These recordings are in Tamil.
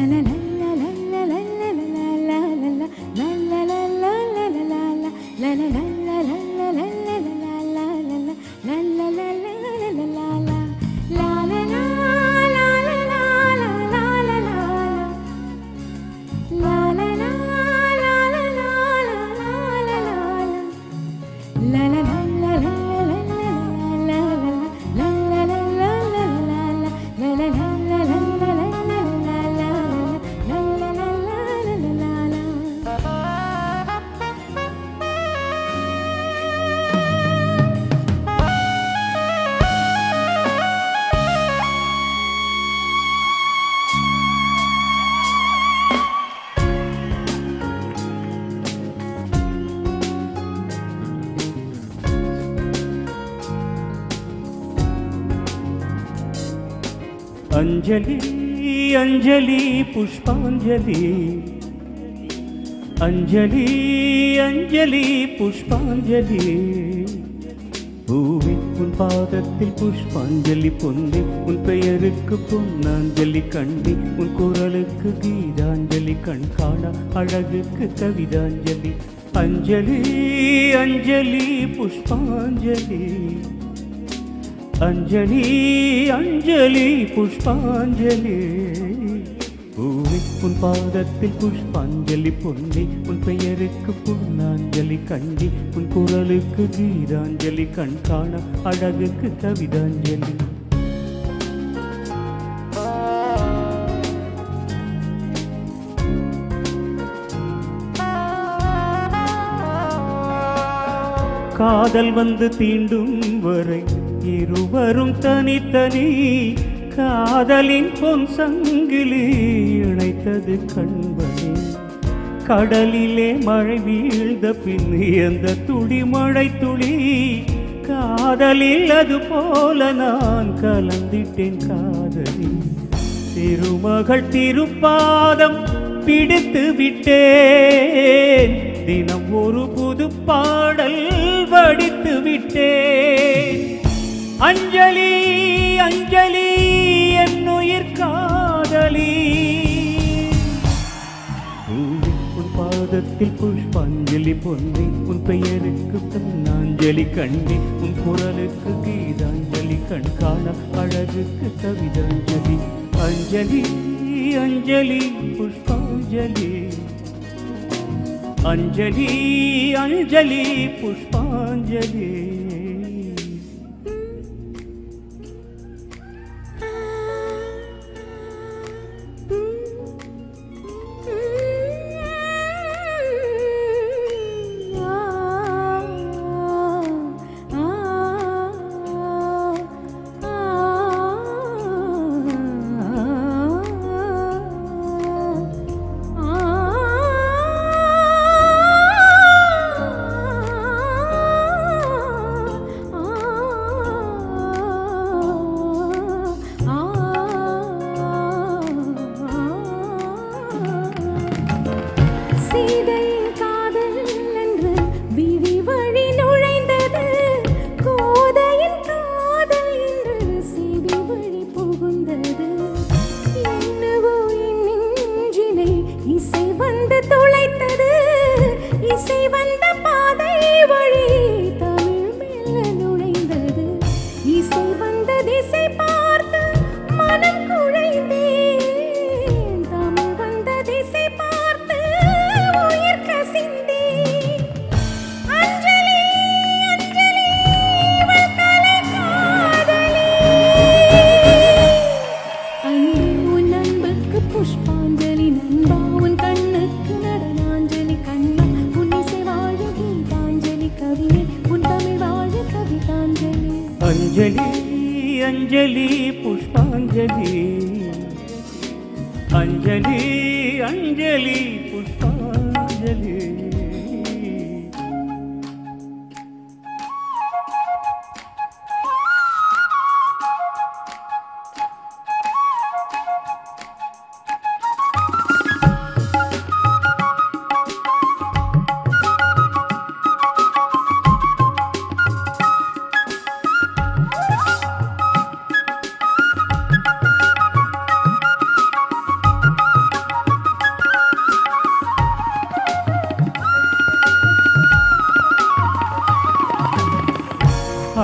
அஞ்சலி அஞ்சலி புஷ்பாஞ்சலி அஞ்சலி அஞ்சலி புஷ்பாஞ்சலி பூவி உன் பாதத்தில் புஷ்பாஞ்சலி பொன்னி உன் பெயருக்கு பொன்னாஞ்சலி கண்ணி உன் குரலுக்கு கீதாஞ்சலி கண் காண அழகுக்கு கவிதாஞ்சலி அஞ்சலி அஞ்சலி புஷ்பாஞ்சலி அஞ்சலி அஞ்சலி புஷ்பாஞ்சலி பூவி உன் பாதத்தில் புஷ்பாஞ்சலி பொன்னி உன் பெயருக்கு பொன்னாஞ்சலி கண்டி உன் குரலுக்கு கீதாஞ்சலி கண் காண அழகுக்கு கவிதாஞ்சலி காதல் வந்து தீண்டும் வரை இருவரும் தனித்தனி காதலின் பொன் சங்கிலி இணைத்தது கண்பணி கடலிலே மழை வீழ்ந்த பின் எந்த துளி மழை துளி காதலில் அது போல நான் கலந்திட்டேன் காதலி திருமகள் திருப்பாதம் பிடித்து விட்டேன் தினம் ஒரு புது பாடல் வடித்து விட்டேன் அஞ்சலி அஞ்சலி என்னுயிர் காதலி பூவி உன் பாதத்தில் புஷ்பாஞ்சலி பொன்னி உன் பெயருக்கு பொன்னாஞ்சலி கண்ணி உன் குரலுக்கு கீதாஞ்சலி கண் காண அழகுக்கு கவிதாஞ்சலி அஞ்சலி அஞ்சலி புஷ்பாஞ்சலி அஞ்சலி அஞ்சலி புஷ்பாஞ்சலி சீதையின் காதல் என்று விழி வழி நுழைந்தது கோதையின் காதல் என்று செவி வழி புகுந்தது என்னவோ என் நெஞ்சினை இசை வந்து துளைத்தது இசை வந்த பாதை வழி தமிழ் மெல்ல நுழைந்தது இசை வந்த திசை பார்த்து மனம் குழைந்தேன் தமிழ் வந்த திசை பார்த்து உயிர் கசிந்தேன் அஞ்சலி அஞ்சலி இவள் கலை காதலி அன்பு உன் அன்புக்கு புஷ்பாஞ்சலி நண்பா உன் கண்ணுக்கு நடனாஞ்சலி கண்ணா உன் இசை வாழ கீதாஞ்சலி கவியே உன் தமிழ் வாழ கவிதாஞ்சலி அஞ்சலி அஞ்சலி புஷ்பாஞ்சலி அஞ்சலி அஞ்சலி புஷ்பாஞ்சலி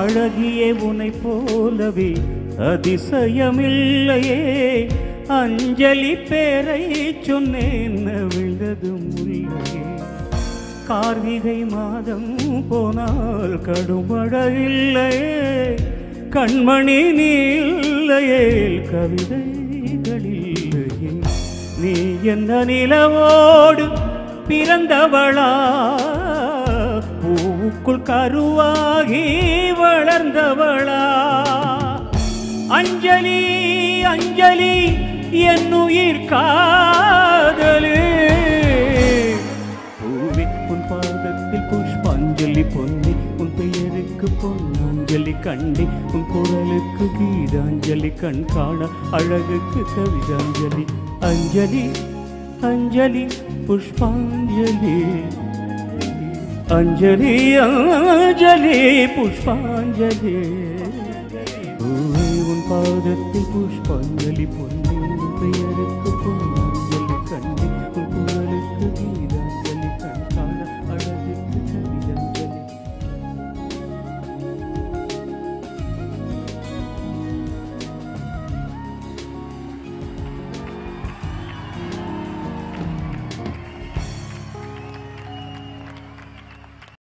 அழகிய உனை போலவே அதிசயமில்லையே அஞ்சலி பேரை சொன்னேன் விழுந்ததும் முல்லையே கார்த்திகை மாதம் போனால் கடுமழையில்லையே கண்மணி நீல்லையே கவிதைகளில்லையே நீ என்ன நிலவோடு பிறந்தவளா பூவுக்குள் கருவாகி வளர்ந்தவளா அஞ்சலி அஞ்சலி என் உயிர் காதலே பூவே உன் பாதத்தில் புஷ்பாஞ்சலி பொன்னி உன் பெயருக்கு பொன்னாஞ்சலி கண்டி உன் குரலுக்கு கீதாஞ்சலி கண் காண அழகுக்கு கவிதாஞ்சலி அஞ்சலி அஞ்சலி புஷ்பாஞ்சலி அஞ்சலி அஞ்சலி புஷ்பாஞ்சலி பூவே உன் பாதத்தில் புஷ்பாஞ்சலி பொன்னி உன் பெயருக்கு பொன்னாஞ்சலி